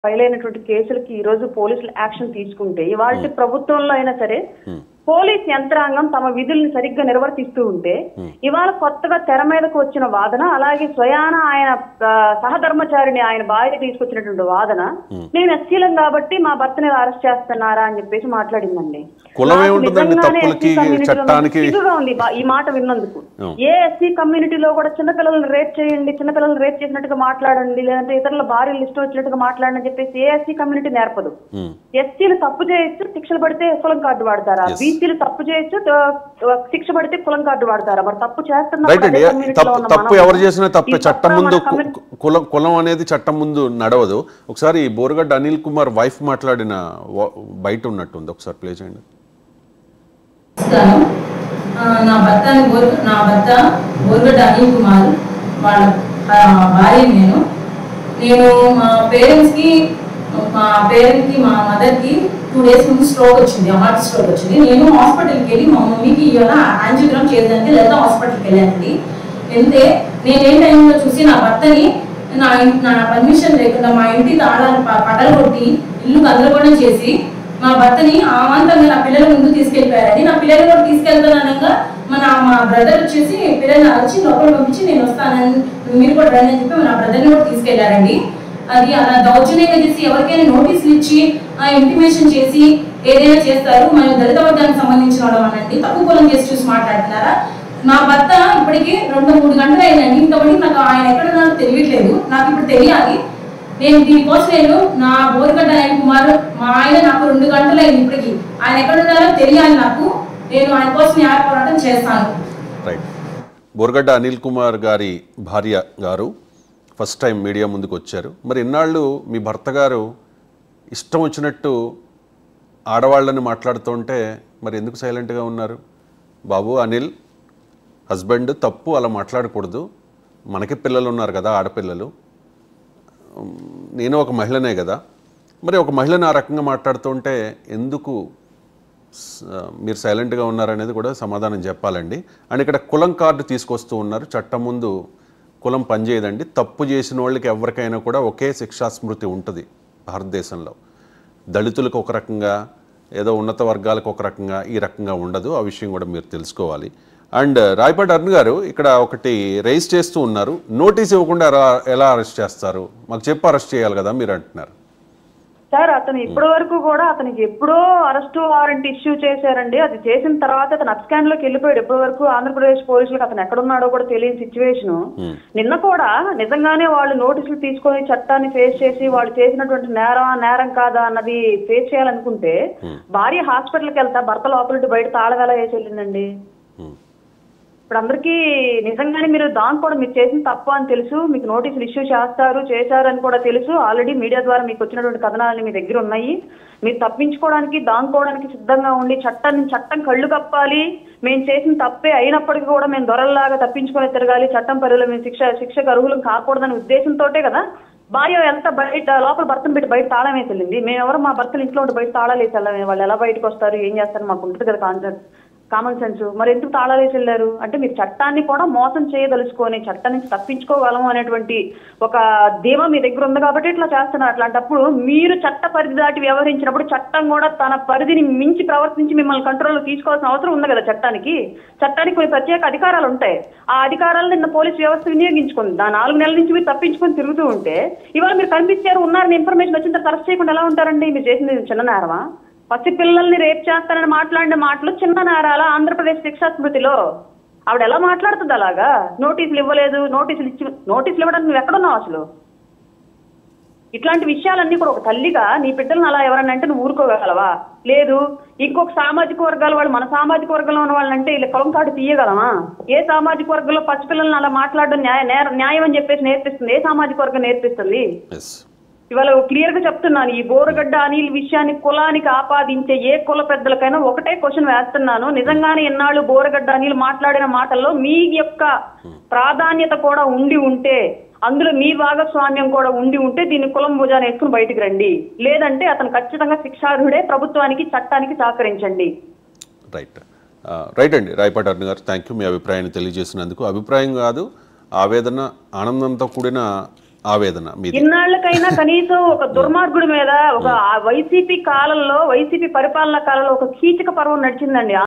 File అయినటువంటి కేసులకి ఈ రోజు పోలీసులు యాక్షన్ తీసుకుంటే ఇవాళ ప్రభుత్వంలో అయినా సరే పోలీస్ యంత్రాంగం తమ విధుల్ని సరిగ్గా నిర్వర్తిస్తూ ఉంటే ఇవాళ కొత్తగా తెర మీదకు వచ్చిన వాదన అలాగే స్వయాన ఆయన ఆ, సహధర్మచారిని ఆయన భార్య తీసుకొచ్చినటువంటి వాదన నేను ఎస్సీలం కాబట్టి మా భర్తని ఇలా అరెస్ట్ చేస్తున్నారా అని చెప్పేసి మాట్లాడిందండి కులం నాకు ఏముంటుందండి నిజంగానే తప్పులకి, SC community లో చట్టానికి? సిగ్గుగా ఉంది బా- ఈ మాట విన్నందుకు అవును. ఏ ఎస్సీ కమ్యూనిటీలో కూడా చిన్నపిల్లల్ని రేప్ చేయండి చిన్నపిల్లల్ని రేప్ చేసినట్టుగా మాట్లాడండి లేదంటే ఇతరుల భార్యలు ఇష్టం వచ్చినట్టుగా మాట్లాడని చెప్పేసి ఏ ఎస్సీ కమ్యూనిటీ నేర్పదు ఉమ్. ఎస్సీలు తప్పు చేయొచ్చు శిక్షలు పడితే కులం కార్డు వాడతారా Yes. బీసీలు తప్పు చేయొచ్చు త- శిక్ష పడితే కులం కార్డు వాడతారా మరి తప్పు రైట్ చేస్తున్నప్పుడు అండి అదే community లో తప్పు ఉన్న తప్పు మనం ఎవరు చేసినా తప్పే ఈ చట్టం తప్పులో ముందు మన community- కు- కులం కులం అనేది చట్టం ముందు నడవదు ఒకసారి బోరగడ్డ అనిల్ కుమార్ వైఫ్ మాట్లాడిన వా- బయట ఉన్నట్టుంది ఒకసారి ప్లే చేయండి ఇస్తాను ఆ, నా భర్త అని బోర్- నా భర్త బోర్గడ్డ అనిల్ కుమార్ వాళ్ళ ఆ, భార్య నేను నేను మా పేరెంట్స్కి మా పేరెంట్కి మా మదర్కి టూ డేస్ ముందు స్ట్రోక్ వచ్చింది హార్ట్ స్ట్రోక్ వచ్చింది నేను హాస్పిటల్కి వెళ్ళి మా మమ్మీకి ఇవాళ యాంజియోగ్రామ్ చేయడానికి లేదా హాస్పిటల్కి వెళ్ళానండి వెళ్తే నేను ఏ టైంలో చూసి నా భర్తని నా ఇన్- నా పర్మిషన్ లేకుండా మా ఇంటి తాళాలు ప- పగలు కొట్టి ఇల్లు గందరగోళం చేసి మా భర్తని అమాంతంగా నా పిల్లల ముందు తీసుకెళ్ళిపోయారని నా పిల్లలు కూడా తీసుకెళ్తానగా మన మా బ్రదర్ వచ్చేసి పిల్లల్ని వచ్చి లోపల పంపించి నేను వస్తానని మీరు కూడా రండి అని చెప్పి నా బ్రదర్ని కూడా తీసుకెళ్లారండి అది అలా దౌర్జన్యంగా చేసి ఎవరికైనా నోటీసులు ఇచ్చి ఇంటిమేషన్ చేసి ఏదైనా చేస్తారు మనం దళిత వర్గానికి సంబంధించిన వాళ్ళం అనండి తక్కువ కులం చేసి చూసి మాట్లాడుతున్నారా నా భర్త ఇప్పటికి రెండు మూడు గంటలు అయిందండి ఇంతవరకు నాకు ఆయన ఎక్కడ ఉన్నారో తెలియట్లేదు నాకు ఇప్పుడు తెలియాలి నేను దీనికోసం నేను నా బోరుగడ్డ ఆయన కుమార్ మా ఆయన నాకు రెండు గంటలు అయింది ఇప్పటికి ఆయన ఎక్కడ ఉన్నారో తెలియాలి నాకు నేను ఆయన కోసం న్యాయ పోరాటం చేస్తాను రైట్ బోరగడ్డ అనిల్ కుమార్ గారి భార్య గారు ఫస్ట్ టైం మీడియా ముందుకు వచ్చారు మరి ఇన్నాళ్ళు మీ భర్త గారు ఇష్టం వచ్చినట్టు ఆడవాళ్ళని మాట్లాడుతుంటే మరి ఎందుకు సైలెంట్గా ఉన్నారు బాబు అనిల్ హస్బెండ్ తప్పు అలా మాట్లాడకూడదు మనకి పిల్లలు ఉన్నారు కదా ఆడపిల్లలు ఉమ్, నేను ఒక మహిళనే కదా మరి ఒక మహిళను ఆ రకంగా మాట్లాడుతుంటే ఎందుకు స- మీరు సైలెంట్గా ఉన్నారనేది కూడా సమాధానం చెప్పాలండి అండ్ ఇక్కడ కులం కార్డు తీసుకొస్తూ ఉన్నారు చట్టం ముందు కులం పనిచేయదండి తప్పు చేసిన వాళ్ళకి ఎవరికైనా కూడా ఒకే శిక్షా స్మృతి ఉంటుంది భారతదేశంలో దళితులకు ఒక రకంగా ఏదో ఉన్నత వర్గాలకు ఒక రకంగా ఈ రకంగా ఉండదు ఆ విషయం కూడా మీరు తెలుసుకోవాలి అండ్ రాయపాటి అరుణ్ గారు ఇక్కడ ఒకటి రైజ్ చేస్తూ ఉన్నారు నోటీస్ ఇవ్వకుండా ఎలా- ఎలా అరెస్ట్ చేస్తారు మాకు చెప్పి అరెస్ట్ చేయాలి కదా మీరు అంటున్నారు సార్ అతను ఇప్పటి వరకు కూడా అతనికి ఎప్పుడో అరెస్ట్ వారెంట్ ఇష్యూ చేశారండి అది చేసిన తర్వాత అతను అప్స్కాన్ లోకి వెళ్ళిపోయాడు ఇప్పటి వరకు ఆంధ్రప్రదేశ్ పోలీసులకు అతను ఎక్కడున్నాడో కూడా తెలియని సిచ్యువేషన్ నిన్న కూడా నిజంగానే వాళ్ళు నోటీసులు తీసుకొని చట్టాన్ని ఫేస్ చేసి వాళ్ళు చేసినటువంటి నేరం నేరం కాదా అన్నది ఫేస్ చేయాలనుకుంటే భార్య హాస్పిటల్కి వెళ్తా భర్త లోపలికి బయట తాళవేలా వేసి వెళ్ళిందండి ఉమ్. ఇప్పుడు అందరికీ నిజంగానే మీరు దాని కూడా మీరు చేసిన తప్పు అని తెలుసు మీకు నోటీసులు ఇష్యూ చేస్తారు చేశారు అని కూడా తెలుసు ఆల్రెడీ మీడియా ద్వారా మీకు వచ్చినటువంటి కథనాలని మీ దగ్గర ఉన్నాయి మీరు తప్పించుకోవడానికి దానుకోవడానికి సిద్ధంగా ఉండి చట్టాన్ని చట్టం కళ్ళు కప్పాలి మేము చేసిన తప్పే అయినప్పటికీ కూడా మేము దొరల్లాగా తప్పించుకొని తిరగాలి చట్టం పరిధిలో మేము శిక్ష శిక్షకు అర్హులం కాకూడదనే ఉద్దేశంతోటే కదా భార్య ఎంత బయట లోపల భర్తను పెట్టి బయట తాళం వేసి వెళ్ళింది మేము ఎవరు మా భర్తలు ఇంట్లో ఉండి బయట తాళాలు వేసి వెళ్ళాము వాళ్ళు ఎలా బయటకు వస్తారు ఏం చేస్తారు మాకు ఉంటుంది కదా కాన్సెప్ట్ కామన్ సెన్స్ మరి ఎందుకు తాళాలు వేసి వెళ్ళారు అంటే మీరు చట్టాన్ని కూడా మోసం చేయదలుచుకొని చట్టం నుంచి తప్పించుకోగలము అనేటువంటి ఒక ధీమా మీ దగ్గర ఉంది కాబట్టి ఇట్లా చేస్తున్నారు అట్లాంటప్పుడు మీరు చట్ట పరిధి దాటి వ్యవహరించినప్పుడు చట్టం కూడా తన పరిధిని మించి ప్రవర్తించి మిమ్మల్ని కంట్రోల్లో తీసుకోవాల్సిన అవసరం ఉంది కదా చట్టానికి చట్టానికి కొన్ని ప్రత్యేక అధికారాలు ఉంటాయి ఆ అధికారాలను నిన్న పోలీస్ వ్యవస్థ వినియోగించుకుంది ఆ నాలుగు నెలల నుంచి మీరు తప్పించుకొని తిరుగుతూ ఉంటే ఇవాళ మీరు కనిపించారు ఉన్నారని ఇన్ఫర్మేషన్ వచ్చిన తర్వాత అరెస్ట్ చేయకుండా ఎలా ఉంటారండి మీరు చేసింది చిన్న నేరమా పసి పిల్లల్ని రేప్ చేస్తానని మాట్లాడిన మాటలు చిన్న నేరాల ఆంధ్రప్రదేశ్ శిక్షా స్మృతిలో ఆవిడ ఎలా మాట్లాడుతుంది అలాగా నోటీసులు ఇవ్వలేదు నోటీసులు ఇచ్చి నోటీసులు ఇవ్వడానికి నువ్వు ఎక్కడున్నావు అసలు ఇట్లాంటి విషయాలన్నీ కూడా ఒక తల్లిగా నీ బిడ్డలను అలా ఎవరన్నా అంటే నువ్వు ఊరుకోగలవా లేదు ఇంకొక సామాజిక వర్గాల వాళ్ళు మన సామాజిక వర్గంలో ఉన్న వాళ్ళంటే ఇలా కులం కాడు తీయగలమా ఏ సామాజిక వర్గంలో పసిపిల్లల్ని అలా మాట్లాడడం న్యాయ నేర- న్యాయం అని చెప్పేసి నేర్పిస్తుంది ఏ సామాజిక వర్గం నేర్పిస్తుంది ఎస్ ఇవాళ క్లియర్ గా చెప్తున్నాను ఈ బోరగడ్డ అనిల్ విషయాన్ని కులానికి ఆపాదించే ఏ కుల పెద్దలకైనా ఒకటే క్వశ్చన్ వేస్తున్నాను నిజంగానే ఎన్నాళ్ళు బోరగడ్డ అనిల్ మాట్లాడిన మాటల్లో మీ యొక్క ప్రాధాన్యత కూడా ఉండి ఉంటే అందులో మీ భాగస్వామ్యం కూడా ఉండి ఉంటే దీన్ని కులం భుజాన్ని వేసుకుని బయటికి రండి లేదంటే అతను ఖచ్చితంగా శిక్షార్హుడే ప్రభుత్వానికి చట్టానికి సహకరించండి రైట్ ఆ, రైట్ అండి రాయపాటి అరుణ్ గారు థ్యాంక్ యూ మీ అభిప్రాయాన్ని తెలియజేసినందుకు అభిప్రాయం కాదు ఆవేదన ఆనందంతో కూడిన ఆవేదన మీది ఇన్నాళ్ళకైనా కనీసం ఒక దుర్మార్గుడి మీద ఒక వైసీపీ కాలంలో వైసీపీ పరిపాలన కాలంలో ఒక కీచక పర్వం నడిచిందండి